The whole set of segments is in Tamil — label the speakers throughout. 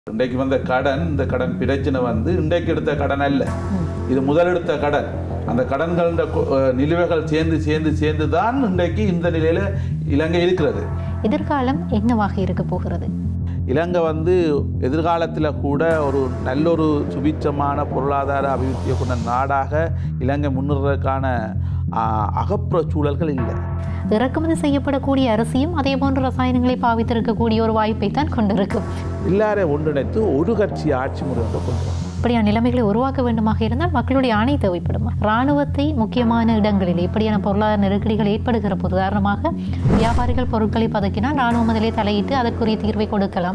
Speaker 1: இன்றைக்கு வந்த கடன் இந்த கடன் பிரச்சனை வந்து இன்றைக்கு எடுத்த கடன் அல்ல இது முதலெடுத்த கடன் அந்த கடன்கள் நிலுவைகள் சேர்ந்து சேர்ந்து சேர்ந்து தான் இன்றைக்கு இந்த நிலையில இலங்கை இருக்கிறது
Speaker 2: எதிர்காலம் என்னவாக இருக்க போகிறது
Speaker 1: இலங்கை வந்து எதிர்காலத்தில் கூட ஒரு நல்லொரு சுபிட்சமான பொருளாதார அபிவிருத்தியை கொண்ட நாடாக இலங்கை முன்னேறதுக்கான ஆ, அகப்புற சூழல்கள் இல்லை
Speaker 2: இறக்குமதி செய்யப்படக்கூடிய அரிசியும் அதே போன்ற ரசாயனங்களை பாவித்திருக்கக்கூடிய ஒரு வாய்ப்பை தான் கொண்டிருக்கும்
Speaker 1: எல்லாரை ஒன்றிணைத்து ஒரு கட்சி ஆட்சி முறை வந்து கொண்டு வரணும்.
Speaker 2: இப்படியான நிலைமைகளை உருவாக்க வேண்டுமாக இருந்தால் மக்களுடைய ஆணை தேவைப்படும் இராணுவத்தை முக்கியமான இடங்களில் இப்படியான பொருளாதார நெருக்கடிகள் ஏற்படுகிற போது உதாரணமாக வியாபாரிகள் பொருட்களை பதுக்கினால் இராணுவம் அதிலே தலையிட்டு அதற்குரிய தீர்வை கொடுக்கலாம்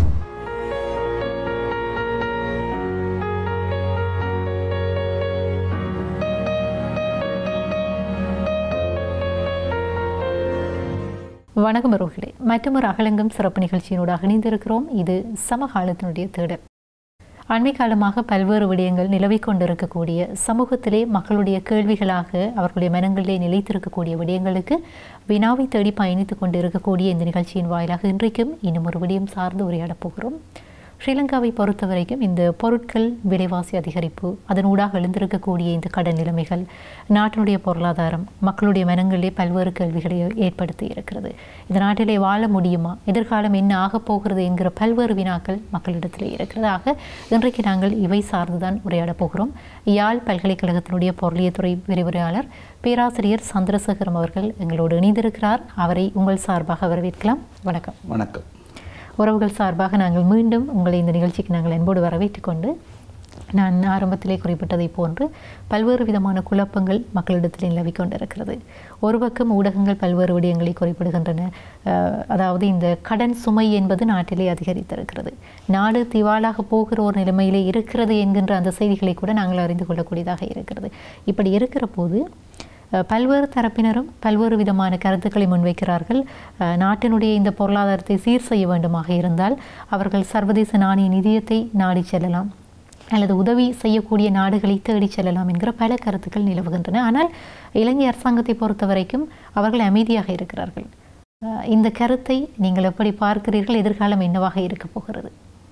Speaker 2: வணக்கம் ரோகிலே மற்றொரு அகலங்கம் சிறப்பு நிகழ்ச்சியினூடாக இணைந்திருக்கிறோம் இது சமகாலத்தினுடைய தேடல் அண்மை காலமாக பல்வேறு விடயங்கள் நிலவிக் கொண்டிருக்கக்கூடிய சமூகத்திலே மக்களுடைய கேள்விகளாக அவர்களுடைய மனங்களிலே நிலைத்திருக்கக்கூடிய விடயங்களுக்கு வினாவை தேடி பயணித்துக் கொண்டிருக்கக்கூடிய இந்த நிகழ்ச்சியின் வாயிலாக இன்றைக்கும் இன்னும் ஒரு விடயம் சார்ந்து உரையாடப் போகிறோம் ஸ்ரீலங்காவை பொறுத்தவரைக்கும் இந்த பொருட்கள் விலைவாசி அதிகரிப்பு அதனூடாக எழுந்திருக்கக்கூடிய இந்த கடன் நிலைமைகள் நாட்டினுடைய பொருளாதாரம் மக்களுடைய மனங்களிலே பல்வேறு கேள்விகளை ஏற்படுத்தி இருக்கிறது இந்த நாட்டிலே வாழ முடியுமா எதிர்காலம் என்ன ஆகப் போகிறது என்கிற பல்வேறு வினாக்கள் மக்களிடத்திலே இருக்கிறது ஆக இன்றைக்கு நாங்கள் இவை சார்ந்துதான் உரையாடப் போகிறோம் யாழ் பல்கலைக்கழகத்தினுடைய பொருளியத்துறை விரிவுரையாளர் பேராசிரியர் சந்திரசேகரம் அவர்கள் எங்களோடு இணைந்திருக்கிறார் அவரை உங்கள் சார்பாக வரவேற்கலாம் வணக்கம்
Speaker 1: வணக்கம்
Speaker 2: உறவுகள் சார்பாக நாங்கள் மீண்டும் உங்களை இந்த நிகழ்ச்சிக்கு நாங்கள் அன்போடு வரவேற்றுக் கொண்டு நான் ஆரம்பத்திலே குறிப்பிட்டதை போன்று பல்வேறு விதமான குழப்பங்கள் மக்களிடத்தில் நிலவிக் கொண்டிருக்கிறது ஒரு பக்கம் ஊடகங்கள் பல்வேறு விடயங்களை குறிப்பிடுகின்றன அஹ், அதாவது இந்த கடன் சுமை என்பது நாட்டிலே அதிகரித்திருக்கிறது நாடு திவாலாக போகிற ஒரு நிலைமையிலே இருக்கிறது என்கின்ற அந்த செய்திகளை கூட நாங்கள் அறிந்து கொள்ளக்கூடியதாக இருக்கிறது இப்படி இருக்கிற போது அஹ் பல்வேறு தரப்பினரும் பல்வேறு விதமான கருத்துக்களை முன்வைக்கிறார்கள் அஹ் நாட்டினுடைய இந்த பொருளாதாரத்தை சீர் செய்ய வேண்டுமாக இருந்தால் அவர்கள் சர்வதேச நாணய நிதியத்தை நாடி செல்லலாம் அல்லது உதவி செய்யக்கூடிய நாடுகளை தேடி செல்லலாம் என்கிற பல கருத்துக்கள் நிலவுகின்றன ஆனால் இலங்கை அரசாங்கத்தை பொறுத்த வரைக்கும் அவர்கள் அமைதியாக இருக்கிறார்கள் அஹ் இந்த கருத்தை நீங்கள் எப்படி பார்க்கிறீர்கள் எதிர்காலம் என்னவாக இருக்க போகிறது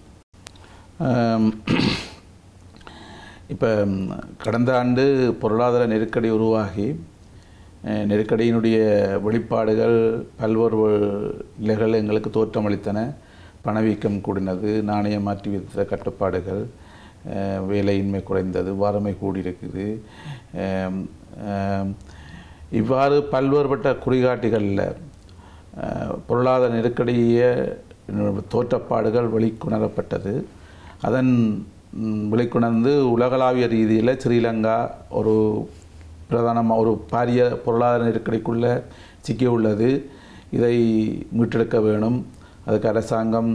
Speaker 1: இப்போ கடந்த ஆண்டு பொருளாதார நெருக்கடி உருவாகி அஹ், நெருக்கடியினுடைய வெளிப்பாடுகள் பல்வேறு நிலைகள் எங்களுக்கு தோற்றமளித்தன பணவீக்கம் கூடினது நாணய மாற்றி வித்த கட்டுப்பாடுகள் அஹ், வேலையின்மை குறைந்தது வறுமை கூடியிருக்குது அஹ், அஹ், இவ்வாறு பல்வேறுபட்ட குறிகாட்டிகளில் அஹ், பொருளாதார நெருக்கடிய தோற்றப்பாடுகள் வெளிக்கொணரப்பட்டது அதன் ம், வெளிக்கொணர்ந்து உலகளாவிய ரீதியில் ஸ்ரீலங்கா ஒரு பிரதானமாக ஒரு பாரிய பொருளாதார நெருக்கடிக்குள்ளே சிக்கியுள்ளது இதை மீட்டெடுக்க வேணும் அதுக்கு அரசாங்கம்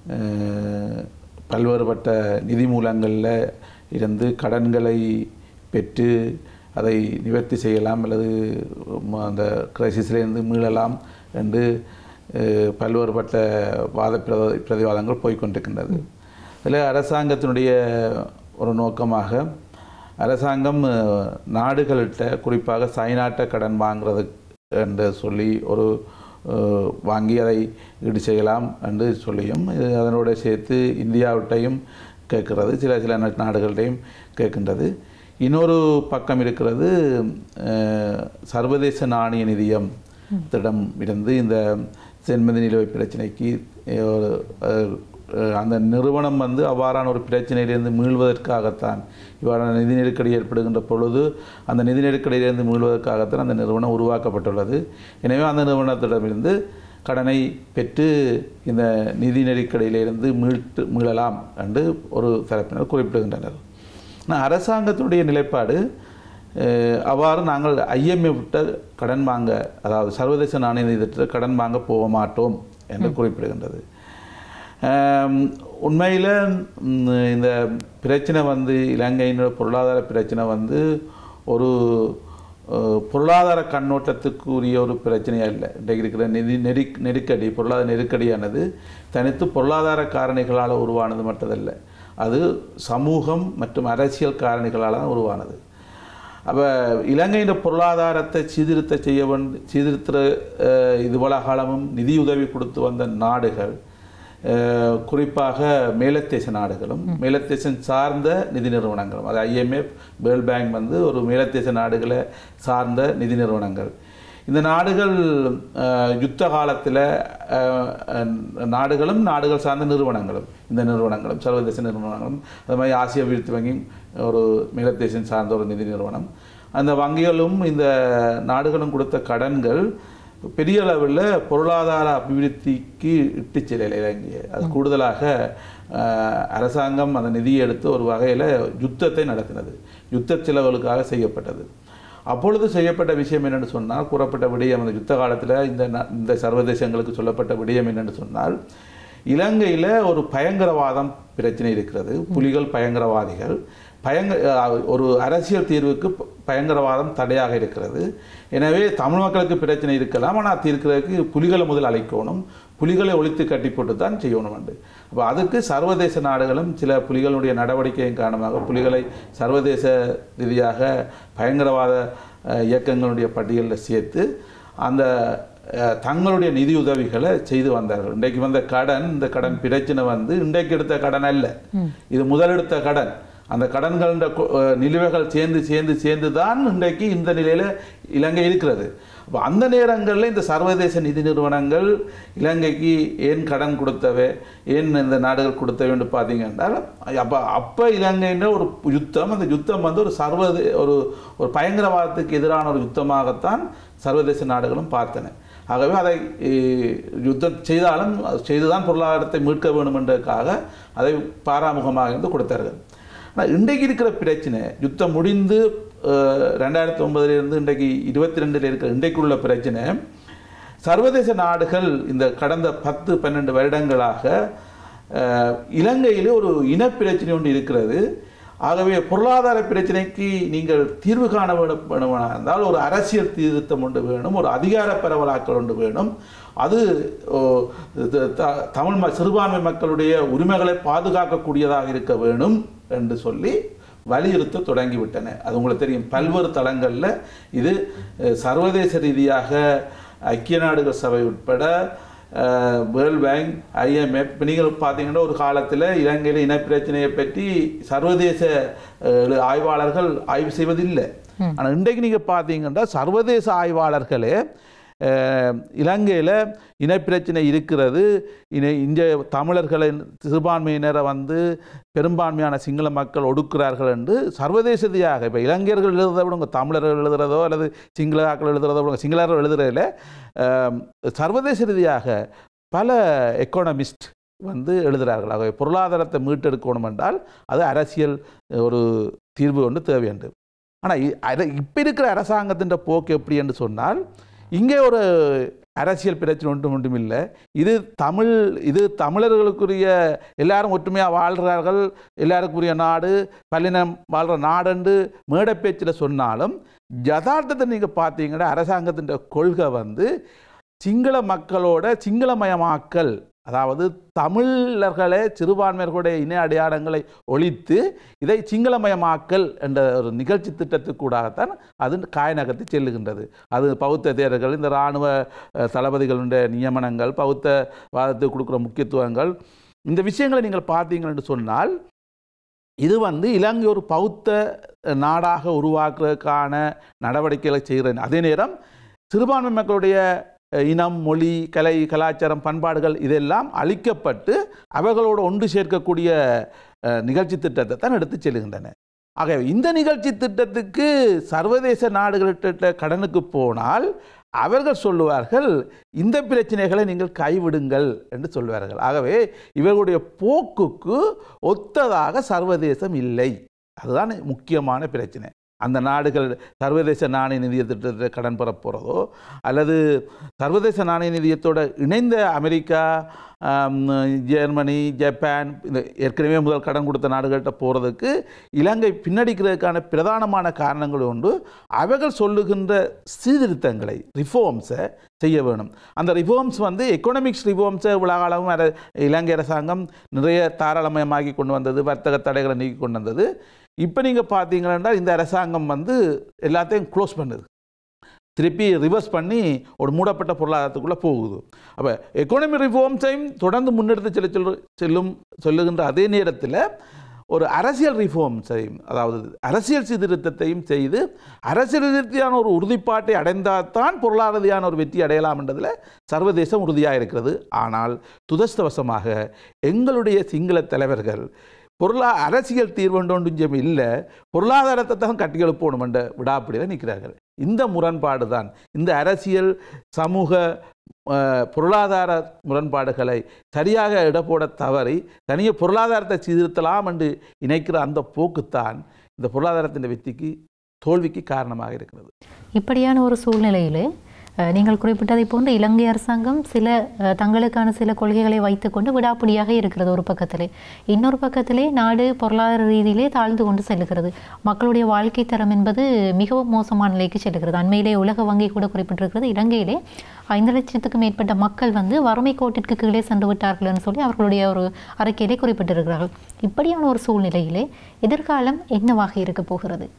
Speaker 1: அஹ், பல்வேறுபட்ட நிதி மூலங்களில் இருந்து கடன்களை பெற்று அதை நிவர்த்தி செய்யலாம் அல்லது ம- அந்த கிரைசிஸ்லேருந்து மீளலாம் என்று அஹ், பல்வேறுபட்ட வாத பிரத பிரதிவாதங்கள் போய்க்கொண்டிருக்கின்றது இதில் அரசாங்கத்தினுடைய ஒரு நோக்கமாக அரசாங்கம் அஹ், நாடுகள்கிட்ட குறிப்பாக சைனாட்ட கடன் வாங்குறது என்று சொல்லி ஒரு அஹ், வாங்கி அதை ஈடு செய்யலாம் என்று சொல்லியும் இது அதனோட சேர்த்து இந்தியாவிட்டையும் கேட்கிறது சில சில நா- நாடுகள்டையும் கேட்கின்றது இன்னொரு பக்கம் இருக்கிறது அஹ், சர்வதேச நாணய நிதியம் திடம் இருந்து இந்த சென்மதி நிலுவை பிரச்சனைக்கு அஹ், ஒரு, அஹ், அஹ், அந்த நிறுவனம் வந்து அவ்வாறான ஒரு பிரச்சனையிலிருந்து மீள்வதற்காகத்தான் இவ்வாறான நிதி நெருக்கடி ஏற்படுகின்ற பொழுது அந்த நிதி நெருக்கடியிலிருந்து மீள்வதற்காகத்தான் அந்த நிறுவனம் உருவாக்கப்பட்டுள்ளது எனவே அந்த நிறுவனத்திடமிருந்து கடனை பெற்று இந்த நிதி நெருக்கடியிலிருந்து மீட்டு மீளலாம் என்று ஒரு தரப்பினர் குறிப்பிடுகின்றனர் ஆனால் அரசாங்கத்துடைய நிலைப்பாடு அஹ், அவ்வாறு நாங்கள் ஐஎம்எஃப் விட்ட கடன் வாங்க அதாவது சர்வதேச நாணய நிதியத்தில் கடன் வாங்க போக மாட்டோம் என்று குறிப்பிடுகின்றது ஆம், உண்மையில் ம், இந்த பிரச்சனை வந்து இலங்கையின் பொருளாதார பிரச்சனை வந்து ஒரு அஹ், பொருளாதார கண்ணோட்டத்துக்குரிய ஒரு பிரச்சனையாக இல்லை இன்றைக்கு இருக்கிற நிதி நெரு நெருக்கடி பொருளாதார நெருக்கடியானது தனித்து பொருளாதார காரணிகளால் உருவானது மட்டுமல்ல அது சமூகம் மற்றும் அரசியல் காரணிகளால் தான் உருவானது அப்போ இலங்கையின் பொருளாதாரத்தை சீர்திருத்த செய்ய வேண்டி சீர்திருத்த அஹ், இதுவள காலமும் நிதியுதவி கொடுத்து வந்த நாடுகள் அஹ், குறிப்பாக மேலத்தேச நாடுகளும் மேலத்தேசம் சார்ந்த நிதி நிறுவனங்களும் அது ஐஎம்எஃப் வேர்ல்ட் பேங்க் வந்து ஒரு மேலத்தேச நாடுகளை சார்ந்த நிதி நிறுவனங்கள் இந்த நாடுகள் அஹ், யுத்த காலத்தில் நாடுகளும் நாடுகள் சார்ந்த நிறுவனங்களும் இந்த நிறுவனங்களும் சர்வதேச நிறுவனங்களும் அது மாதிரி ஆசிய அபிவிருத்தி வங்கி ஒரு மேலத்தேசம் சார்ந்த ஒரு நிதி நிறுவனம் அந்த வங்கிகளும் இந்த நாடுகளும் கொடுத்த கடன்கள் பெரிய அளவில் பொருளாதார அபிவிருத்திக்கு இட்டு செல்லலை இலங்கையை அது கூடுதலாக அஹ், அரசாங்கம் அந்த நிதியை எடுத்து ஒரு வகையில் யுத்தத்தை நடத்தினது யுத்த செலவுகளுக்காக செய்யப்பட்டது அப்பொழுது செய்யப்பட்ட விஷயம் என்னென்னு சொன்னால் கூறப்பட்ட விடயம் அந்த யுத்த காலத்தில் இந்த ந- இந்த சர்வதேசங்களுக்கு சொல்லப்பட்ட விடயம் என்னென்னு சொன்னால் இலங்கையில் ஒரு பயங்கரவாதம் பிரச்சனை இருக்கிறது புலிகள் பயங்கரவாதிகள் பயங்க அஹ் ஒரு அரசியல் தீர்வுக்கு ப- பயங்கரவாதம் தடையாக இருக்கிறது எனவே தமிழ் மக்களுக்கு பிரச்சனை இருக்கலாம் ஆனால் தீர்க்கிறதுக்கு புலிகளை முதல் அழைக்கணும் புலிகளை ஒழித்து கட்டி போட்டு தான் செய்யணும் என்று அப்போ அதுக்கு சர்வதேச நாடுகளும் சில புலிகளுடைய நடவடிக்கையின் காரணமாக புலிகளை சர்வதேச ரீதியாக பயங்கரவாத அஹ், இயக்கங்களுடைய பட்டியலில் சேர்த்து அந்த அஹ், தங்களுடைய நிதி உதவிகளை செய்து வந்தார்கள் இன்றைக்கு வந்த கடன் இந்த கடன் பிரச்சனை வந்து இன்றைக்கு எடுத்த கடன் அல்ல இது முதலெடுத்த கடன் அந்த கடன்கள் நிலுவைகள் சேர்ந்து சேர்ந்து சேர்ந்து தான் இன்றைக்கு இந்த நிலையில இலங்கை இருக்கிறது அப்போ அந்த நேரங்களில் இந்த சர்வதேச நிதி நிறுவனங்கள் இலங்கைக்கு ஏன் கடன் கொடுத்தவை ஏன் இந்த நாடுகள் கொடுத்தவை என்று பார்த்தீங்கன்னா அப்போ அப்போ இலங்கைன்ற ஒரு யுத்தம் அந்த யுத்தம் வந்து ஒரு சர்வதே ஒரு ஒரு பயங்கரவாதத்துக்கு எதிரான ஒரு யுத்தமாகத்தான் சர்வதேச நாடுகளும் பார்த்தன ஆகவே அதை எ, யுத்தம் செய்தாலும் அது செய்துதான் பொருளாதாரத்தை மீட்க வேண்டும் என்றதுக்காக அதை பாராமுகமாக இருந்து கொடுத்தார்கள் ஆனால் இன்றைக்கு இருக்கிற பிரச்சனை யுத்தம் முடிந்து அஹ், ரெண்டாயிரத்தி ஒன்பதுலேருந்து இன்றைக்கு இருபத்தி ரெண்டில் இருக்கிற இன்றைக்குள்ள பிரச்சனை சர்வதேச நாடுகள் இந்த கடந்த பத்து பன்னெண்டு வருடங்களாக அஹ், இலங்கையிலே ஒரு இனப்பிரச்சனை ஒன்று இருக்கிறது ஆகவே பொருளாதார பிரச்சனைக்கு நீங்கள் தீர்வு காண வேணும் வேணுமானால் இருந்தால் ஒரு அரசியல் திருத்தம் ஒன்று வேணும் ஒரு அதிகார பரவலாக்கல் ஒன்று வேணும் அது ஓ, த- த- தமிழ் ம- சிறுபான்மை மக்களுடைய உரிமைகளை பாதுகாக்கக்கூடியதாக இருக்க வேணும் என்று சொல்லி வலியுறுத்த தொடங்கிவிட்டன அது உங்களுக்கு தெரியும் பல்வேறு தளங்களில் இது அஹ், சர்வதேச ரீதியாக ஐக்கிய நாடுகள் சபை உட்பட வேர்ல்ட் பேங்க் ஐஎம்எஃப் இப்போ நீங்கள் பார்த்தீங்கன்னா ஒரு காலத்தில் இலங்கையில் இனப்பிரச்சனையை பற்றி சர்வதேச அஹ், ஆய்வாளர்கள் ஆய்வு செய்வதில்லை ஆனால் இன்றைக்கு நீங்கள் பார்த்தீங்கன்னா சர்வதேச ஆய்வாளர்களே அஹ், இலங்கையில் இனப்பிரச்சனை இருக்கிறது இன இந்த தமிழர்களை சிறுபான்மையினரை வந்து பெரும்பான்மையான சிங்கள மக்கள் ஒடுக்குறார்கள் என்று சர்வதேசதியாக இப்போ இளைஞர்கள் எழுதுறதை விட உங்கள் தமிழர்கள் எழுதுறதோ அல்லது சிங்களர்கள் எழுதுறதோ விட சிங்களர்கள் எழுதுறதில் சர்வதேச ரீதியாக பல எக்கானமிஸ்ட் வந்து எழுதுகிறார்கள் ஆகவே பொருளாதாரத்தை மீட்டெடுக்கணும் என்றால் அது அரசியல் ஒரு தீர்வு ஒன்று தேவையுண்டு ஆனால் இப்போ இருக்கிற அரசாங்கத்தின் போக்கு எப்படி என்று சொன்னால் இங்கே ஒரு அரசியல் பிரச்சனை ஒன்றும் ஒன்றும் இல்லை இது தமிழ் இது தமிழர்களுக்குரிய எல்லாரும் ஒற்றுமையாக வாழ்கிறார்கள் எல்லாருக்குரிய நாடு பல்லினம் வாழ்கிற நாடுன்னு மேடை பேச்சில் சொன்னாலும் யதார்த்தத்தை நீங்கள் பார்த்தீங்கன்னா அரசாங்கத்தின் கொள்கை வந்து சிங்கள மக்களோட சிங்களமயமாக்கல் அதாவது தமிழர்களே சிறுபான்மையர்களுடைய இன அடையாளங்களை ஒழித்து இதை சிங்களமயமாக்கல் என்ற ஒரு நிகழ்ச்சி திட்டத்துக்கூடாகத்தான் அது காய் நகர்த்தி செல்லுகின்றது அது பௌத்த தேரர்கள் இந்த இராணுவ அஹ், தளபதிகளுடைய நியமனங்கள் பௌத்த வாதத்துக்கு கொடுக்குற முக்கியத்துவங்கள் இந்த விஷயங்களை நீங்கள் பார்த்தீங்கன்னு சொன்னால் இது வந்து இலங்கை ஒரு பௌத்த நாடாக உருவாக்குறதுக்கான நடவடிக்கைகளை செய்கிற அதே நேரம் சிறுபான்மை மக்களுடைய அஹ், இனம் மொழி கலை கலாச்சாரம் பண்பாடுகள் இதெல்லாம் அழிக்கப்பட்டு அவர்களோடு ஒன்று சேர்க்கக்கூடிய அஹ், நிகழ்ச்சி திட்டத்தை தான் எடுத்து செல்கின்றன ஆகவே இந்த நிகழ்ச்சி திட்டத்துக்கு சர்வதேச நாடுகள்கிட்ட கடனுக்கு போனால் அவர்கள் சொல்லுவார்கள் இந்த பிரச்சனைகளை நீங்கள் கைவிடுங்கள் என்று சொல்வார்கள் ஆகவே இவர்களுடைய போக்குக்கு ஒத்ததாக சர்வதேசம் இல்லை அதுதான் முக்கியமான பிரச்சனை அந்த நாடுகள் சர்வதேச நாணய நிதிய திட்டத்தில் கடன் பெற போகிறதோ அல்லது சர்வதேச நாணய நிதியத்தோட இணைந்த அமெரிக்கா ஆம், ஜெர்மனி ஜப்பான் இந்த ஏற்கனவே முதல் கடன் கொடுத்த நாடுகள்கிட்ட போகிறதுக்கு இலங்கை பின்னடிக்கிறதுக்கான பிரதானமான காரணங்கள் உண்டு அவர்கள் சொல்லுகின்ற சீர்திருத்தங்களை ரிஃபார்ம்ஸை செய்ய வேணும் அந்த ரிஃபார்ம்ஸ் வந்து எக்கனாமிக்ஸ் ரிஃபார்ம்ஸை உலகளவும் அர இலங்கை அரசாங்கம் நிறைய தாராளமயமாக்கி கொண்டு வந்தது வர்த்தக தடைகளை நீக்கி கொண்டு வந்தது இப்போ நீங்கள் பார்த்தீங்கன்னா இந்த அரசாங்கம் வந்து எல்லாத்தையும் க்ளோஸ் பண்ணுது திருப்பி ரிவர்ஸ் பண்ணி ஒரு மூடப்பட்ட பொருளாதாரத்துக்குள்ளே போகுது அப்போ எக்கானமி ரிஃபார்ம்ஸையும் தொடர்ந்து முன்னெடுத்து செல்ல சொல்ல செல்லும் சொல்லுகின்ற அதே நேரத்தில் ஒரு அரசியல் ரிஃபார்ம்ஸையும் அதாவது அரசியல் சீர்திருத்தத்தையும் செய்து அரசியல் ரீதியான ஒரு உறுதிப்பாட்டை அடைந்தால்தான் பொருளாதார ரீதியான ஒரு வெற்றி அடையலாம் என்றதில் சர்வதேசம் உறுதியாக இருக்கிறது ஆனால் துதஸ்தவசமாக எங்களுடைய சிங்கள தலைவர்கள் பொருளா அரசியல் தீர்வுண்டொன்றும் இல்லை பொருளாதாரத்தை தான் கட்டி எழுப்பணும் என்ற விடாப்பிடியில் நிற்கிறார்கள் இந்த முரண்பாடு தான் இந்த அரசியல் சமூக அஹ், பொருளாதார முரண்பாடுகளை சரியாக இடப்போட தவறி தனிய பொருளாதாரத்தை சீர்திருத்தலாம் என்று இணைக்கிற அந்த போக்குத்தான் இந்த பொருளாதாரத்தின் வெற்றிக்கு தோல்விக்கு காரணமாக இருக்கிறது
Speaker 2: இப்படியான ஒரு சூழ்நிலையிலே அஹ், நீங்கள் குறிப்பிட்டதை போன்று இலங்கை அரசாங்கம் சில அஹ், தங்களுக்கான சில கொள்கைகளை வைத்துக்கொண்டு விடாப்பிடியாக இருக்கிறது ஒரு பக்கத்திலே இன்னொரு பக்கத்திலே நாடு பொருளாதார ரீதியிலே தாழ்ந்து கொண்டு செல்லுகிறது மக்களுடைய வாழ்க்கை தரம் என்பது மிகவும் மோசமான நிலைக்கு செல்லுகிறது அண்மையிலே உலக வங்கி கூட குறிப்பிட்டிருக்கிறது இலங்கையிலே ஐந்து லட்சத்துக்கும் மேற்பட்ட மக்கள் வந்து வறுமை கோட்டிற்கு கீழே சென்று விட்டார்கள்னு சொல்லி அவர்களுடைய ஒரு அறிக்கையிலே குறிப்பிட்டிருக்கிறார்கள் இப்படியான ஒரு சூழ்நிலையிலே எதிர்காலம் என்னவாக இருக்க போகிறது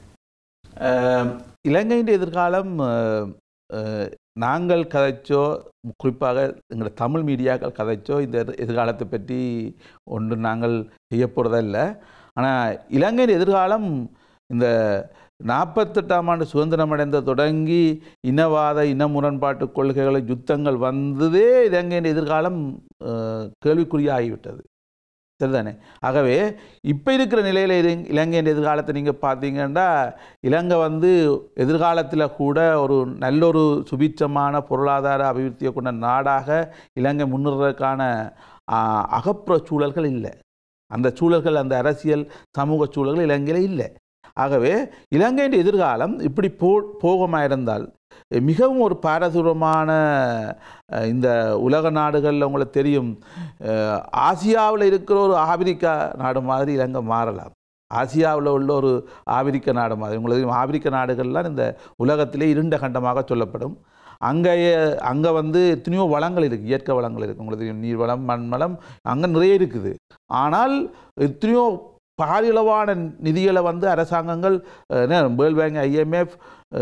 Speaker 1: அஹ், இலங்கையின் எதிர்காலம் அஹ், அஹ், நாங்கள் கதைச்சோ குறிப்பாக எங்களோட தமிழ் மீடியாக்கள் கதைச்சோ இந்த எதிர்- எதிர்காலத்தை பற்றி ஒன்று நாங்கள் செய்ய போகிறதில்ல ஆனால் இலங்கையின் எதிர்காலம் இந்த நாற்பத்தெட்டாம் ஆண்டு சுதந்திரம் அடைந்த தொடங்கி இனவாத இன முரண்பாட்டு கொள்கைகளை யுத்தங்கள் வந்ததே இலங்கையின் எதிர்காலம் அஹ், கேள்விக்குறியாகிவிட்டது சரிதானே ஆகவே இப்போ இருக்கிற நிலையில் இரு- இலங்கையின் எதிர்காலத்தை நீங்கள் பார்த்தீங்கன்னா இலங்கை வந்து எதிர்காலத்தில் கூட ஒரு நல்ல ஒரு சுபீட்சமான பொருளாதார அபிவிருத்தியை கொண்ட நாடாக இலங்கை முன்னுறதுக்கான ஆ, அகப்புற சூழல்கள் இல்லை அந்த சூழல்கள் அந்த அரசியல் சமூக சூழல்கள் இலங்கையில் இல்லை ஆகவே இலங்கையின் எதிர்காலம் இப்படி போ போகமாக இருந்தால் மிகவும் ஒரு பாரதூரமான அஹ், இந்த உலக நாடுகளில் உங்களுக்கு தெரியும் அஹ், ஆசியாவில் இருக்கிற ஒரு ஆப்பிரிக்கா நாடு மாதிரி இலங்கை மாறலாம் ஆசியாவில் உள்ள ஒரு ஆப்பிரிக்க நாடு மாதிரி உங்களுக்கு தெரியும், ஆப்பிரிக்க நாடுகள்லாம் இந்த உலகத்திலே இருண்ட கண்டமாக சொல்லப்படும் அங்கே அங்கே வந்து எத்தனையோ வளங்கள் இருக்குது இயற்கை வளங்கள் இருக்குது உங்களுக்கு தெரியும் நீர் வளம் மண் வளம் அங்கே நிறைய இருக்குது ஆனால் எத்தனையோ பாரியளவான நிதிகளை வந்து அரசாங்கங்கள் அஹ், என்ன வேர்ல்ட் பேங்க் ஐஎம்எஃப்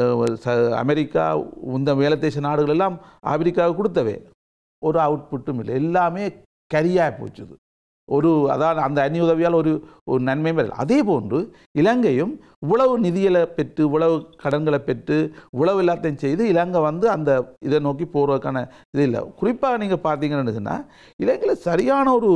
Speaker 1: அமெரிக்கா இந்த மேலத்தேச நாடுகள் எல்லாம் ஆப்பிரிக்காவுக்கு கொடுத்தவே ஒரு அவுட்புட்டும் இல்லை எல்லாமே கரியாக போச்சுது ஒரு அதான் அந்த அந்நிய உதவியால் ஒரு ஒரு நன்மையும் வரல அதே போன்று இலங்கையும் இவ்வளவு நிதிகளை பெற்று இவ்வளவு கடன்களை பெற்று இவ்வளவு எல்லாத்தையும் செய்து இலங்கை வந்து அந்த இதை நோக்கி போகிறதுக்கான இது இல்லை குறிப்பாக நீங்கள் பார்த்தீங்கன்னு சொன்னால் இலங்கையில் சரியான ஒரு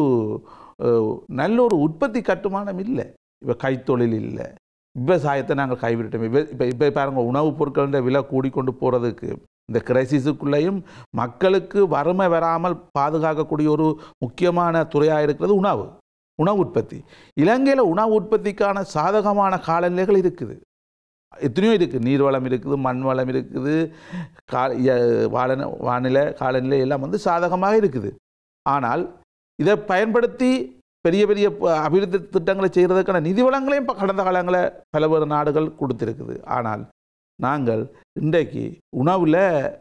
Speaker 1: அஹ், நல்ல ஒரு உற்பத்தி கட்டுமானம் இல்லை இப்போ கைத்தொழில் இல்லை விவசாயத்தை நாங்கள் கைவிட்டோம் இப்போ இப்போ இப்போ பாருங்க உணவுப் பொருட்களின் விலை கூடிக்கொண்டு போகிறதுக்கு இந்த கிரைசிஸுக்குள்ளேயும் மக்களுக்கு வறுமை வராமல் பாதுகாக்கக்கூடிய ஒரு முக்கியமான துறையாக இருக்கிறது உணவு உணவு உற்பத்தி இலங்கையில் உணவு உற்பத்திக்கான சாதகமான காலநிலைகள் இருக்குது எத்தனையோ இருக்குது நீர்வளம் இருக்குது மண் வளம் இருக்குது கா இய- வாழன வானிலை காலநிலை எல்லாம் வந்து சாதகமாக இருக்குது ஆனால் இதை பயன்படுத்தி பெரிய பெரிய ப- அபிவிருத்தி திட்டங்களை செய்கிறதுக்கான நிதி வளங்களையும் இப்ப கடந்த காலங்களில் பல வேறு நாடுகள் கொடுத்திருக்குது ஆனால் நாங்கள் இன்றைக்கு உணவில்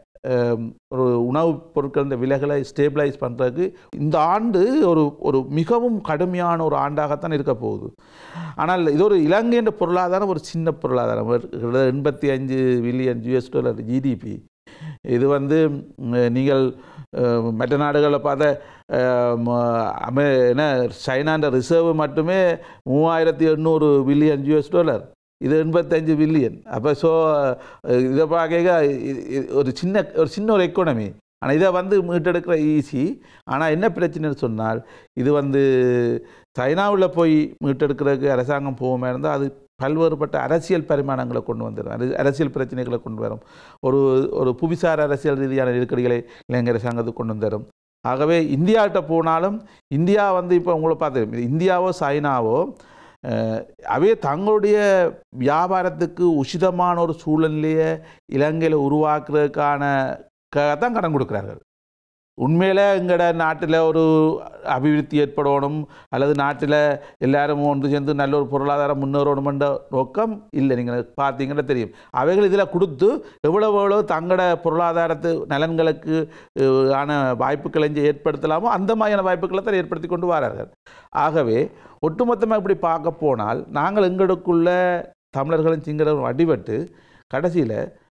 Speaker 1: ஒரு உணவுப் பொருட்களின் விலைகளை ஸ்டேபிளைஸ் பண்ணுறதுக்கு இந்த ஆண்டு ஒரு ஒரு மிகவும் கடுமையான ஒரு ஆண்டாகத்தான் இருக்க போகுது ஆனால் இது ஒரு இலங்கையின் பொருளாதாரம் ஒரு சின்ன பொருளாதாரம் ஒரு கிட்டத்தட்ட எண்பத்தி அஞ்சு பில்லியன் யூஎஸ் டாலர் ஜிடிபி இது வந்து ம், நீங்கள் அஹ், மற்ற நாடுகளில் பார்த்த அஹ், ம- அமெ என்ன சைனான்ற ரிசர்வ் மட்டுமே மூவாயிரத்தி எண்ணூறு பில்லியன் யூஎஸ் டாலர் இது எண்பத்தஞ்சு பில்லியன் அப்போ ஸோ இதை பார்க்க இ- இ- ஒரு சின்ன ஒரு சின்ன ஒரு எக்கானமி ஆனால் இதை வந்து மீட்டெடுக்கிற ஈஸி ஆனால் என்ன பிரச்சனைன்னு சொன்னால் இது வந்து சைனாவில் போய் மீட்டெடுக்கிறதுக்கு அரசாங்கம் போகாமல் இருந்தால் அது பல்வேறுபட்ட அரசியல் பரிமாணங்களை கொண்டு வந்துடும் அது அரசியல் பிரச்சனைகளை கொண்டு வரும் ஒரு ஒரு புவிசார் அரசியல் ரீதியான நெருக்கடிகளை இலங்கை அரசாங்கத்துக்கு கொண்டு வந்துடும் ஆகவே இந்தியாகிட்ட போனாலும் இந்தியா வந்து இப்போ உங்களை பார்த்து இந்தியாவோ சைனாவோ அஹ், அவே தங்களுடைய வியாபாரத்துக்கு உசிதமான ஒரு சூழ்நிலையை இலங்கையில் உருவாக்குறதுக்கான தான் கடன் கொடுக்குறார்கள் உண்மையில் எங்களோட நாட்டில் ஒரு அபிவிருத்தி ஏற்படணும் அல்லது நாட்டில் எல்லாரும் ஒன்று சேர்ந்து நல்ல ஒரு பொருளாதாரம் முன்னேறணுமென்ற நோக்கம் இல்லை நீங்கள் பார்த்தீங்கன்னா தெரியும் அவைகள் இதில் கொடுத்து எவ்வளவு எவ்வளவு தங்களோட பொருளாதாரத்து நலன்களுக்கு அஹ், ஆன வாய்ப்புகளை இங்கே ஏற்படுத்தலாமோ அந்த மாதிரியான வாய்ப்புகளை தான் ஏற்படுத்தி கொண்டு வரார்கள் ஆகவே ஒட்டுமொத்தமாக இப்படி பார்க்க போனால் நாங்கள் எங்களுக்குள்ள தமிழர்களும் சிங்களரும் அடிபட்டு கடைசியில்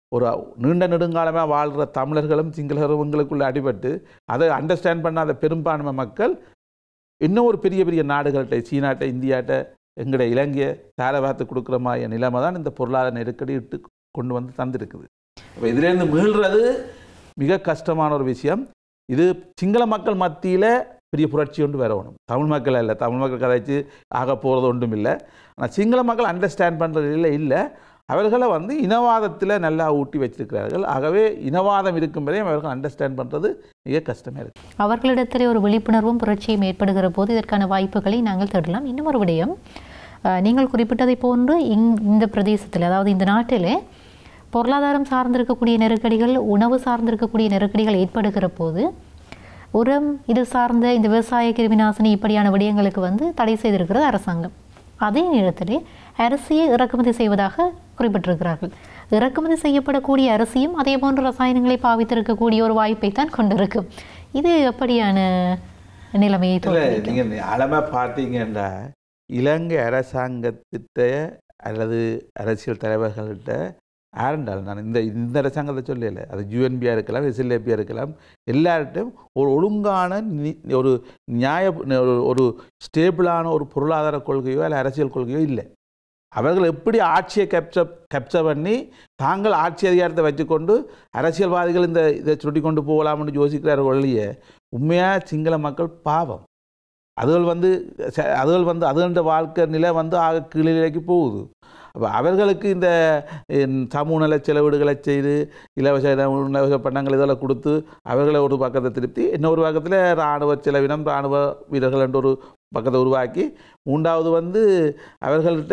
Speaker 1: ஒரு நீண்ட நெடுங்காலமாக வாழ்கிற தமிழர்களும் சிங்களர்களுக்குள்ளே அடிபட்டு அதை அண்டர்ஸ்டாண்ட் பண்ணாத பெரும்பான்மை மக்கள் இன்னும் ஒரு பெரிய பெரிய நாடுகள்கிட்ட சீனாட்ட இந்தியாட்ட எங்களுடைய இலங்கையை தாரை பார்த்து கொடுக்குற மாதிரி நிலைமை தான் இந்த பொருளாதார நெருக்கடி இட்டு கொண்டு வந்து தந்திருக்குது இப்போ இதுலேருந்து மீள்றது மிக கஷ்டமான ஒரு விஷயம் இது சிங்கள மக்கள் மத்தியில் பெரிய புரட்சி ஒன்று வரணும் தமிழ் மக்கள் இல்லை தமிழ் மக்கள் கதைச்சு ஆக போகிறது ஒன்றும் இல்லை ஆனால் சிங்கள மக்கள் அண்டர்ஸ்டாண்ட் பண்ணுறது இல்லை இல்லை அவர்களை வந்து இனவாதத்தில் நல்லா ஊட்டி வச்சிருக்கிறார்கள் ஆகவே இனவாதம் இருக்கும் வரையும் அவர்கள் அண்டர்ஸ்டாண்ட் பண்ணுறது மிக கஷ்டமாக இருக்குது
Speaker 2: அவர்களிடத்திலே ஒரு விழிப்புணர்வும் புரட்சியும் ஏற்படுகிற போது இதற்கான வாய்ப்புகளை நாங்கள் தேடலாம் இன்னும் ஒரு விடயம் அஹ், நீங்கள் குறிப்பிட்டதை போன்று இங் இந்த பிரதேசத்தில் அதாவது இந்த நாட்டிலே பொருளாதாரம் சார்ந்திருக்கக்கூடிய நெருக்கடிகள் உணவு சார்ந்திருக்கக்கூடிய நெருக்கடிகள் ஏற்படுகிற போது உரம் இது சார்ந்த இந்த விவசாய கிருமிநாசினி இப்படியான விடயங்களுக்கு வந்து தடை செய்திருக்கிறது அரசாங்கம் அதே நேரத்திலே அரிசியை இறக்குமதி செய்வதாக குறிப்பிட்டிருக்கிறார்கள் இறக்குமதி செய்யப்படக்கூடிய அரிசியும் அதே போன்ற ரசாயனங்களை பாவித்திருக்கக்கூடிய ஒரு வாய்ப்பை தான் கொண்டிருக்கும் இது எப்படியான நிலைமையை
Speaker 1: இல்லை
Speaker 2: தோற்றுவிக்கும்
Speaker 1: நீங்கள் அளமாக பார்த்தீங்கன்னா இலங்கை அரசாங்கத்திட்ட அல்லது அரசியல் தலைவர்கள்ட்ட ஆரண்டால் நான் இந்த இந்த அரசாங்கத்தை சொல்லல அது யூஎன்பியாக இருக்கலாம் எஸ்எல்ஏபியாக இருக்கலாம் எல்லார்ட்டும் ஒரு ஒழுங்கான நி- ஒரு நியாய ஒரு- ஒரு ஸ்டேபிளான ஒரு பொருளாதார கொள்கையோ அல்ல அரசியல் கொள்கையோ இல்லை அவர்கள் எப்படி ஆட்சியை கேப்சர் கேப்சர் பண்ணி தாங்கள் ஆட்சி அதிகாரத்தை வச்சுக்கொண்டு அரசியல்வாதிகள் இந்த இதை சுட்டி கொண்டு போகலாம்னு யோசிக்கிறார்கள் ஒழிய உண்மையாக சிங்கள மக்கள் பாவம் அதுகள் வந்து ச- அதுகள் வந்து அதுகள வாழ்க்கை நிலை வந்து ஆக கீழ்நிலைக்கு போகுது அப்போ அவர்களுக்கு இந்த இன், சமூக நல செலவீடுகளை செய்து இலவச இட- இலவச பண்டங்கள் இதெல்லாம் கொடுத்து அவர்களை ஒரு பக்கத்தை திருப்தி இன்னொரு பக்கத்தில் இராணுவ செலவினம் இராணுவ வீரர்கள் என்ற ஒரு பக்கத்தை உருவாக்கி மூன்றாவது வந்து அவர்கள்ட்ட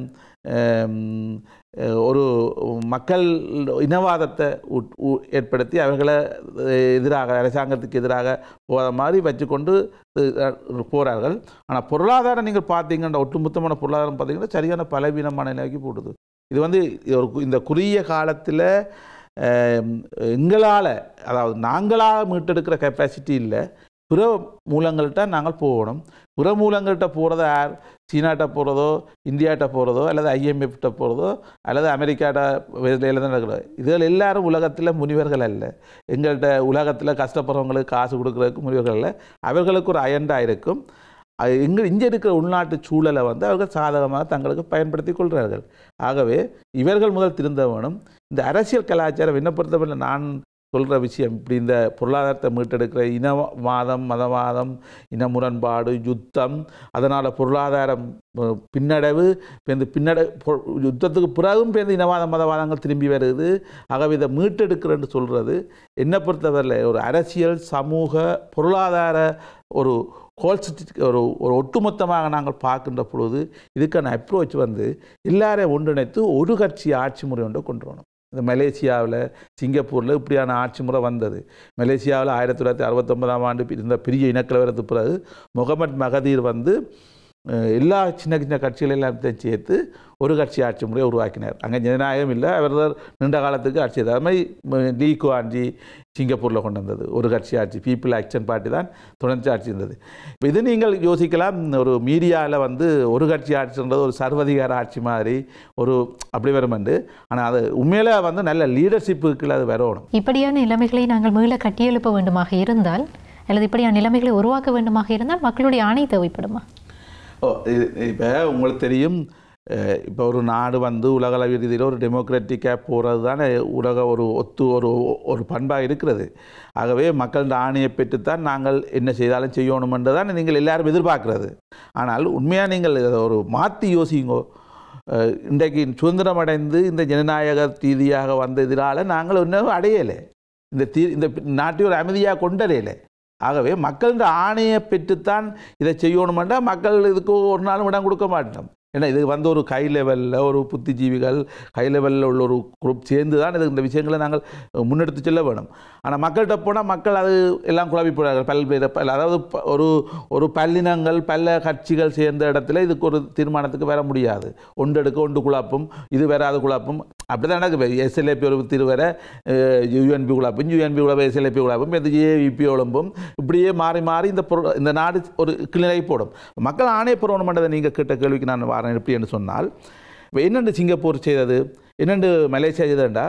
Speaker 1: ம், அஹ், ஒரு மக்கள் இனவாதத்தை உட்- உ- ஏற்படுத்தி அவர்களை அஹ், எதிராக அரசாங்கத்துக்கு எதிராக போகிற மாதிரி வச்சுக்கொண்டு அஹ், போகிறார்கள் ஆனால் பொருளாதாரம் நீங்கள் பார்த்தீங்கன்னா ஒட்டுமொத்தமான பொருளாதாரம் பார்த்தீங்கன்னா சரியான பலவீனமான நிலைக்கு போடுது இது வந்து இது ஒரு கு- இந்த குறுகிய காலத்தில் எங்களால் அதாவது நாங்களாக மீட்டெடுக்கிற கெப்பாசிட்டி இல்லை பிற மூலங்கள்கிட்ட நாங்கள் போகணும் பிற மூலங்கள்கிட்ட போகிறத யார் சீனாட்ட போகிறதோ இந்தியாட்ட போகிறதோ அல்லது ஐஎம்எஃப்ட்ட போகிறதோ அல்லது அமெரிக்காட்ட வேலையில் தான் நடக்கிறது இதில் எல்லாரும் உலகத்தில் முனிவர்கள் அல்ல எங்கள்கிட்ட உலகத்தில் கஷ்டப்படுறவங்களுக்கு காசு கொடுக்குறதுக்கு முனிவர்கள் அல்ல அவர்களுக்கு ஒரு அயண்டா இருக்கும் அது எங்க இங்கே இருக்கிற உள்நாட்டு சூழலை வந்து அவர்கள் சாதகமாக தங்களுக்கு பயன்படுத்தி கொள்கிறார்கள் ஆகவே இவர்கள் முதல் திருந்த வேணும் இந்த அரசியல் கலாச்சாரம் என்ன பொறுத்தவரை நான் சொல்கிற விஷயம் இப்படி இந்த பொருளாதாரத்தை மீட்டெடுக்கிற இனவாதம் மதவாதம் இன முரண்பாடு யுத்தம் அதனால் பொருளாதாரம் அஹ், பின்னடைவு இப்போ இந்த பின்னடை பொ- யுத்தத்துக்கு பிறகும் இப்போ இந்த இனவாத மதவாதங்கள் திரும்பி வருது ஆகவே இதை மீட்டெடுக்கிறேன்னு சொல்கிறது என்னை பொறுத்தவரையில் ஒரு அரசியல் சமூக பொருளாதார ஒரு ஹோல்சிட்டி ஒரு ஒரு ஒட்டுமொத்தமாக நாங்கள் பார்க்கின்ற பொழுது இதுக்கான அப்ரோச் வந்து எல்லாரையும் ஒன்றிணைத்து ஒரு கட்சி ஆட்சி முறை ஒன்றை கொண்டு வரணும் இந்த மலேசியாவில் சிங்கப்பூரில் இப்படியான ஆட்சி முறை வந்தது மலேசியாவில் ஆயிரத்தி தொள்ளாயிரத்தி அறுபத்தொன்பதாம் ஆண்டு இருந்த பெரிய இனக்கலவரத்துக்கு பிறகு முகமது மகதீர் வந்து அஹ், எல்லா சின்ன சின்ன கட்சிகள் எல்லாத்தையும் சேர்த்து ஒரு கட்சி ஆட்சி முறையை உருவாக்கினார் அங்கே ஜனநாயகம் இல்லை அவர் தான் நீண்ட காலத்துக்கு ஆட்சி செய்தார் அது மாதிரி ம- லீ குவான்ஜி சிங்கப்பூரில் கொண்டு வந்தது ஒரு கட்சி ஆட்சி பீப்புள் ஆக்ஷன் பார்ட்டி தான் தொடர்ச்சி ஆட்சி இருந்தது இப்போ இது நீங்கள் யோசிக்கலாம் ஒரு மீடியாவில் வந்து ஒரு கட்சி ஆட்சின்றது ஒரு சர்வதிகார ஆட்சி மாதிரி ஒரு அப்படி வருமெண்டு ஆனால் அது உண்மையில வந்து நல்ல லீடர்ஷிப்புக்குள்ள அது வரணும்
Speaker 2: இப்படியான நிலைமைகளை நாங்கள் மீள கட்டியெழுப்ப வேண்டுமாக இருந்தால் அல்லது இப்படியான நிலைமைகளை உருவாக்க வேண்டுமாக இருந்தால் மக்களுடைய ஆணை தேவைப்படுமா
Speaker 1: ஓ இப்போ உங்களுக்கு தெரியும் அஹ், இப்போ ஒரு நாடு வந்து உலகளவில் ரீதியில் ஒரு டெமோக்ராட்டிக்காக போகிறது தானே உலக ஒரு ஒத்து ஒரு ஒரு பண்பாக இருக்கிறது ஆகவே மக்களின் ஆணையை பெற்றுத்தான் நாங்கள் என்ன செய்தாலும் செய்யணுமென்று தான் நீங்கள் எல்லாரும் எதிர்பார்க்கிறது ஆனால் உண்மையாக நீங்கள் இதை ஒரு மாற்றி யோசிங்கோ அஹ், இன்றைக்கு சுதந்திரம் அடைந்து இந்த ஜனநாயக ரீதியாக வந்த இதனால் நாங்கள் இன்னும் அடையலை இந்த தீ இந்த நாட்டை ஒரு அமைதியாக கொண்டடையலை ஆகவே மக்களின் ஆணையை பெற்றுத்தான் இதை செய்யணுமெண்டா மக்கள் இதுக்கு ஒரு நாளும் இடம் கொடுக்க மாட்டோம் ஏன்னா இது வந்து ஒரு கை லெவலில் ஒரு புத்திஜீவிகள் கை லெவலில் உள்ள ஒரு குரூப் சேர்ந்து தான் இது இந்த விஷயங்களை நாங்கள் முன்னெடுத்து செல்ல வேணும் ஆனால் மக்கள்கிட்ட போனால் மக்கள் அது எல்லாம் குழப்பி போகிறார்கள் பல்வேறு பல் அதாவது ப- ஒரு ஒரு பல்லினங்கள் பல கட்சிகள் சேர்ந்த இடத்துல இதுக்கு ஒரு தீர்மானத்துக்கு வர முடியாது ஒன்றெடுக்க ஒன்று குழப்பும் இது வராது குழப்பும் அப்படி தான் நடக்குது எஸ்எல்ஏபி ஒரு திருவர யூஎன்பி குழப்பும் யூஎன்பி குழப்பம் எஸ்எல்ஏபி குழப்பும் இந்த ஏவிபி ஒழும்பும் இப்படியே மாறி மாறி இந்த பொருள் இந்த நாடு ஒரு கிளை போடும் மக்கள் ஆணைய பெறணுமென்றதை நீங்கள் கேட்ட கேள்விக்கு நான் வரேன் எப்படி என்று சொன்னால் இப்போ என்னென்று சிங்கப்பூர் செய்தது என்னென்று மலேசியா செய்ததுண்டா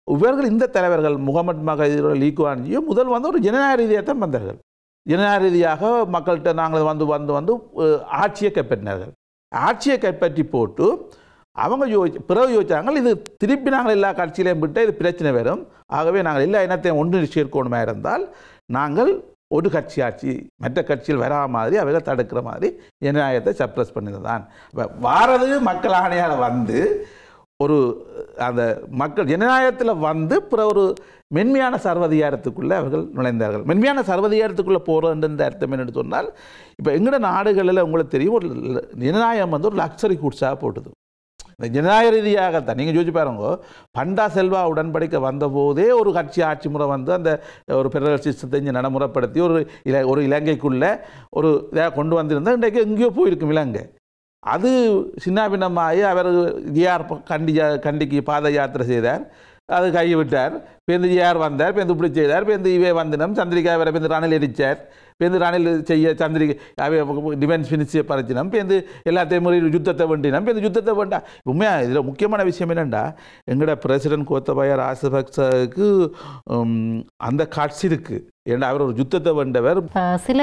Speaker 1: இவர்கள் இந்த தலைவர்கள் முகமது மகதீரோ லீக்குவான்ஜியோ முதல் வந்து ஒரு ஜனநாயக ரீதியாக தான் வந்தார்கள் ஜனநாயக ரீதியாக மக்கள்கிட்ட நாங்கள் வந்து வந்து வந்து அஹ், ஆட்சியை கைப்பற்றினார்கள் ஆட்சியை கைப்பற்றி போட்டு அவங்க யோசி பிறகு யோசிச்சாங்க இது திருப்பி நாங்கள் எல்லா கட்சியிலையும் விட்டு இது பிரச்சனை வரும் ஆகவே நாங்கள் எல்லா இனத்தையும் ஒன்று சேர்க்கணுமா இருந்தால் நாங்கள் ஒரு கட்சி ஆட்சி மற்ற கட்சியில் வரா மாதிரி அவர்கள் தடுக்கிற மாதிரி ஜனநாயகத்தை சப்ரஸ் பண்ணினது தான் இப்போ வாரது மக்கள் ஆணையால் வந்து ஒரு அந்த மக்கள் ஜனநாயகத்தில் வந்து பிற ஒரு மென்மையான சர்வதிகாரத்துக்குள்ளே அவர்கள் நுழைந்தார்கள் மென்மையான சர்வதிகாரத்துக்குள்ளே போகிறதுன்ற அர்த்தம் என்னன்னு சொன்னால் இப்போ எங்கட நாடுகளில் உங்களுக்கு தெரியும் ஒரு ஜனநாயகம் வந்து ஒரு லக்ஸரி குட்ஸாக போட்டுது இந்த ஜனநாயக ரீதியாகத்தான் நீங்கள் யோசிச்சு பாருங்க பண்டா செல்வா உடன்படிக்கை வந்தபோதே ஒரு கட்சி ஆட்சி முறை வந்து அந்த ஒரு பெடரல் சிஸ்டத்தை இங்கே நடைமுறைப்படுத்தி ஒரு இல ஒரு இலங்கைக்குள்ளே ஒரு இதாக கொண்டு வந்திருந்தால் இன்றைக்கு எங்கேயோ போயிருக்கும் இலங்கை அது சின்னாபின்னமாகி அவர் ஜிஆர் கண்டி கண்டிக்கு பாத யாத்திரை செய்தார் அது கையை விட்டார் பேருந்து ஜிஆர் வந்தார் பேருந்து இப்படி செய்தார் பேருந்து இவே வந்தினம் சந்திரிகா வர பேருந்து ரணில் எரிச்சார் பேருந்து ரணில் செய்ய சந்திரிகை அவை டிஃபென்ஸ் மினிஸ்ட்ரியை பறிச்சினம் பேருந்து எல்லாத்தையும் முறை யுத்தத்தை வேண்டினம் பேருந்து யுத்தத்தை வேண்டா உண்மையாக இதில் முக்கியமான விஷயம் என்னென்னா எங்களோட பிரசிடென்ட் கோத்தபாய ராசபக்சவுக்கு அந்த காட்சி இருக்குது ஏன்னா அவர் ஒரு யுத்தத்தை வேண்டவர்
Speaker 2: அஹ், சில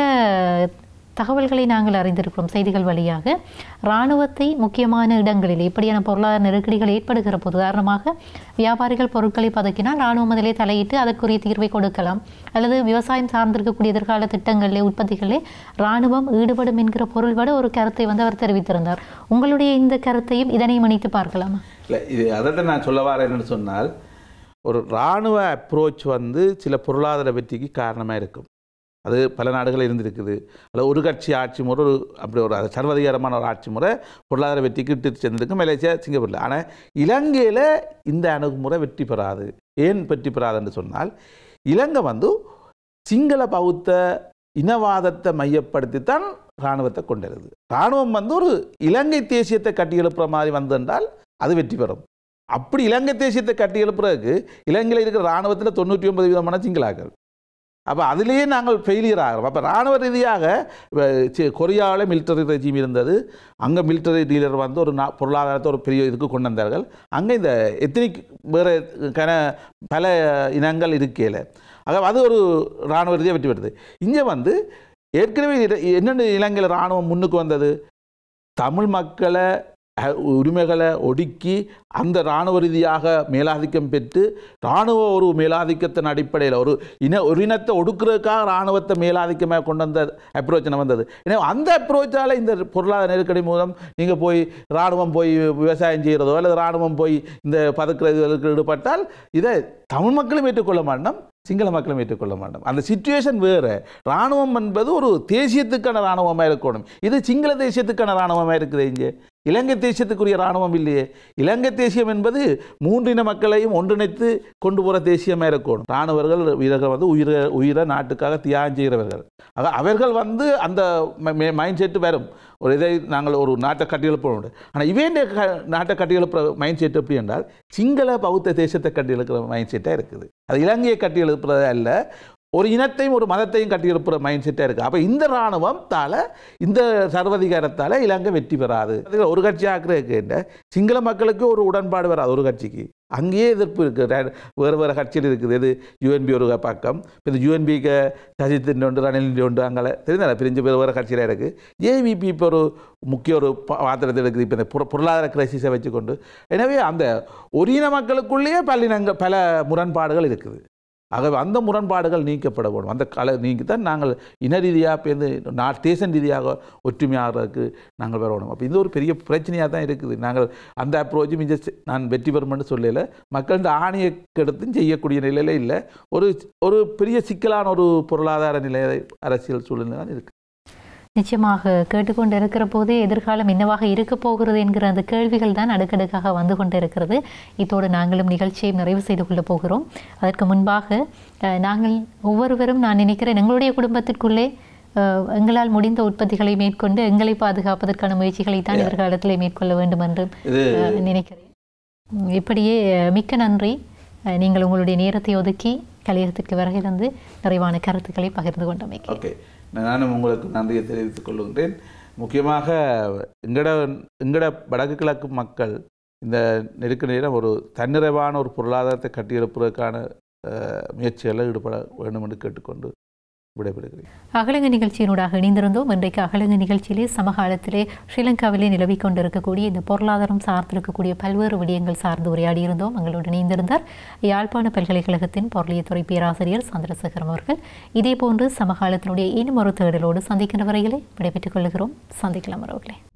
Speaker 2: தகவல்களை நாங்கள் அறிந்திருக்கிறோம் செய்திகள் வழியாக இராணுவத்தை முக்கியமான இடங்களில் இப்படியான பொருளாதார நெருக்கடிகள் ஏற்படுகிற போது உதாரணமாக வியாபாரிகள் பொருட்களை பதுக்கினால் இராணுவம் அதிலே தலையிட்டு அதற்குரிய தீர்வை கொடுக்கலாம் அல்லது விவசாயம் சார்ந்திருக்கக்கூடிய எதிர்கால திட்டங்களிலே உற்பத்திகளிலே இராணுவம் ஈடுபடும் என்கிற பொருள்பட ஒரு கருத்தை வந்து அவர் தெரிவித்திருந்தார் உங்களுடைய இந்த கருத்தையும் இதனையும் இணைத்து பார்க்கலாமா
Speaker 1: இல்லை இது அதை நான் சொல்ல வரேன் என்னன்னு சொன்னால் ஒரு இராணுவ அப்ரோச் வந்து சில பொருளாதார வெற்றிக்கு காரணமாக இருக்கும் அது பல நாடுகள் இருந்திருக்குது அதில் ஒரு கட்சி ஆட்சி முறை ஒரு அப்படி ஒரு அது சர்வதிகாரமான ஒரு ஆட்சி முறை பொருளாதார வெற்றிக்கு இட்டு சேர்ந்திருக்கு மலேசியா சிங்கப்பூரில் ஆனால் இலங்கையில் இந்த அணுகுமுறை வெற்றி பெறாது ஏன் வெற்றி பெறாதுன்னு சொன்னால் இலங்கை வந்து சிங்கள பௌத்த இனவாதத்தை மையப்படுத்தித்தான் இராணுவத்தை கொண்டிருது இராணுவம் வந்து ஒரு இலங்கை தேசியத்தை கட்டி எழுப்புற மாதிரி வந்தென்றால் அது வெற்றி பெறும் அப்படி இலங்கை தேசியத்தை கட்டி எழுப்புறதுக்கு இலங்கையில் இருக்கிற இராணுவத்தில் தொண்ணூற்றி ஒன்பது விதமான சிங்களாக்கள் அப்போ அதிலேயே நாங்கள் ஃபெயிலியர் ஆகிறோம் அப்போ இராணுவ ரீதியாக இப்ப சி- கொரியாவில் மிலிட்டரி ரெஜிம் இருந்தது அங்கே மிலிட்டரி லீடர் வந்து ஒரு நா பொருளாதாரத்தை ஒரு பெரிய இதுக்கு கொண்டு வந்தார்கள் அங்கே இந்த எத்தனிக் வேறு கன பல இனங்கள் இருக்கையில் ஆக அது ஒரு இராணுவ ரீதியாக வெற்றி பெறுது இங்கே வந்து ஏற்கனவே இர- என்னென்ன இலங்கையில் இராணுவம் முன்னுக்கு வந்தது தமிழ் மக்களை அஹ், உரிமைகளை ஒடுக்கி அந்த இராணுவ ரீதியாக மேலாதிக்கம் பெற்று இராணுவ ஒரு மேலாதிக்கத்தின் அடிப்படையில் ஒரு இன ஒரு இனத்தை ஒடுக்குறதுக்காக இராணுவத்தை மேலாதிக்கமாக கொண்டு வந்த அப்ரோச் வந்தது எனவே அந்த அப்ரோச்சால் இந்த பொருளாதார நெருக்கடி மூலம் நீங்கள் போய் இராணுவம் போய் விவசாயம் செய்கிறதோ அல்லது இராணுவம் போய் இந்த பதக்கிறதுகளுக்கு ஈடுபட்டால் இதை தமிழ் மக்களும் ஏற்றுக்கொள்ள மாட்டோம் சிங்கள மக்களும் ஏற்றுக்கொள்ள மாட்டோம் அந்த சுச்சுவேஷன் வேறு இராணுவம் என்பது ஒரு தேசியத்துக்கான இராணுவமாக இருக்கணும் இது சிங்கள தேசியத்துக்கான இராணுவமாக இருக்குது இங்கே இலங்கை தேசியத்துக்குரிய இராணுவம் இல்லையே இலங்கை தேசியம் என்பது மூன்றின மக்களையும் ஒன்றிணைத்து கொண்டு போகிற தேசியமாக இருக்கணும் இராணுவர்கள் வீரர்கள் வந்து உயிரை உயிரை நாட்டுக்காக தியாகம் செய்கிறவர்கள் ஆக அவர்கள் வந்து அந்த மைண்ட் செட்டு வரும் ஒரு இதை நாங்கள் ஒரு நாட்டை கட்டியெழுப்பணும் ஆனால் இவன் நாட்டை கட்டியெழுப்புற மைண்ட் செட் எப்படி என்றால் சிங்கள பௌத்த தேசத்தை கட்டியெழுக்கிற மைண்ட் செட்டாக இருக்குது அது இலங்கையை கட்டியெழுப்புறது அல்ல ஒரு இனத்தையும் ஒரு மதத்தையும் கட்டியெழுப்புற மைண்ட் செட்டாக இருக்குது அப்போ இந்த இராணுவத்தால் இந்த சர்வதிகாரத்தால் இலங்கை வெற்றி பெறாது அதுல ஒரு கட்சி ஆக்குறதுக்கு சிங்கள மக்களுக்கு ஒரு உடன்பாடு வராது ஒரு கட்சிக்கு அங்கேயே எதிர்ப்பு இருக்குது வேறு வேறு கட்சியில் இருக்குது இது யூஎன்பி ஒரு பக்கம் இப்போ இந்த யூஎன்பிக்கு சஜித்தின் ஒன்று ரணிலின் ஒன்று அங்கே தெரிந்தால பிரிஞ்சு வேறு வேறு கட்சியில் இருக்குது ஏவிபி இப்போ ஒரு முக்கிய ஒரு பா- பாத்திரத்தை எடுக்குது இப்போ இந்த பொரு- பொருளாதார கிரைசிஸை வச்சுக்கொண்டு எனவே அந்த ஒரு இன மக்களுக்குள்ளேயே பல்லினங்கள் பல முரண்பாடுகள் இருக்குது ஆகவே அந்த முரண்பாடுகள் நீக்கப்பட வேண்டும் அந்த கலை நீங்கி தான் நாங்கள் இன ரீதியாக பேர்ந்து நா தேசன் ரீதியாக ஒற்றுமையாகிறதுக்கு நாங்கள் வரணும் அப்போ இது ஒரு பெரிய பிரச்சனையாக தான் இருக்குது நாங்கள் அந்த அப்ரோச்சும் இங்கே செ- நான் வெற்றி பெறுமென்னு சொல்லல மக்கள் இந்த ஆணையை கெடுத்தும் செய்யக்கூடிய நிலையில இல்லை ஒரு ஒரு பெரிய சிக்கலான ஒரு பொருளாதார நிலை அரசியல் சூழ்நிலை தான் இருக்குது
Speaker 2: நிச்சயமாக கேட்டுக்கொண்டு இருக்கிற போதே எதிர்காலம் என்னவாக இருக்க போகிறது என்கிற அந்த கேள்விகள் தான் அடுக்கடுக்காக வந்து கொண்டு இருக்கிறது இத்தோடு நாங்களும் நிகழ்ச்சியை நிறைவு செய்து கொள்ள போகிறோம் அதற்கு முன்பாக அஹ், நாங்கள் ஒவ்வொருவரும் நான் நினைக்கிறேன் எங்களுடைய குடும்பத்திற்குள்ளே அஹ், எங்களால் முடிந்த உற்பத்திகளை மேற்கொண்டு எங்களை பாதுகாப்பதற்கான முயற்சிகளை தான் எதிர்காலத்திலே மேற்கொள்ள வேண்டும் என்று
Speaker 1: இது
Speaker 2: அஹ், நினைக்கிறேன் உம், இப்படியே அஹ், மிக்க நன்றி அஹ், நீங்கள் உங்களுடைய நேரத்தை ஒதுக்கி கலையகத்திற்கு வருகை தந்து நிறைவான கருத்துக்களை பகிர்ந்து கொண்டமைக்கு
Speaker 1: ஓகே நானும் உங்களுக்கு நன்றியை தெரிவித்துக் கொள்கின்றேன் முக்கியமாக எங்கட எங்கட வடக்கு கிழக்கு மக்கள் இந்த நெருக்கடி நேரம் ஒரு தன்னிறைவான ஒரு பொருளாதாரத்தை கட்டியெழுப்புவதற்கான அஹ், முயற்சிகளில் ஈடுபட வேண்டும் என்று கேட்டுக்கொண்டு விடைபெறுகிறேன்
Speaker 2: அகலங்க நிகழ்ச்சியினூடாக இணைந்திருந்தோம் இன்றைக்கு அகலங்க நிகழ்ச்சியிலே சமகாலத்திலே ஸ்ரீலங்காவிலே நிலவிக் கொண்டிருக்கக்கூடிய இந்த பொருளாதாரம் சார்ந்திருக்கக்கூடிய பல்வேறு விடயங்கள் சார்ந்து உரையாடியிருந்தோம் எங்களோடு இணைந்திருந்தார் யாழ்ப்பாண பல்கலைக்கழகத்தின் பொருளியத்துறை பேராசிரியர் சந்திரசேகரம் அவர்கள் இதேபோன்று சமகாலத்தினுடைய இன்னும் ஒரு தேடலோடு சந்திக்கின்ற வரையிலே விடைபெற்றுக் கொள்கிறோம் சந்திக்கலாம் அவர்களே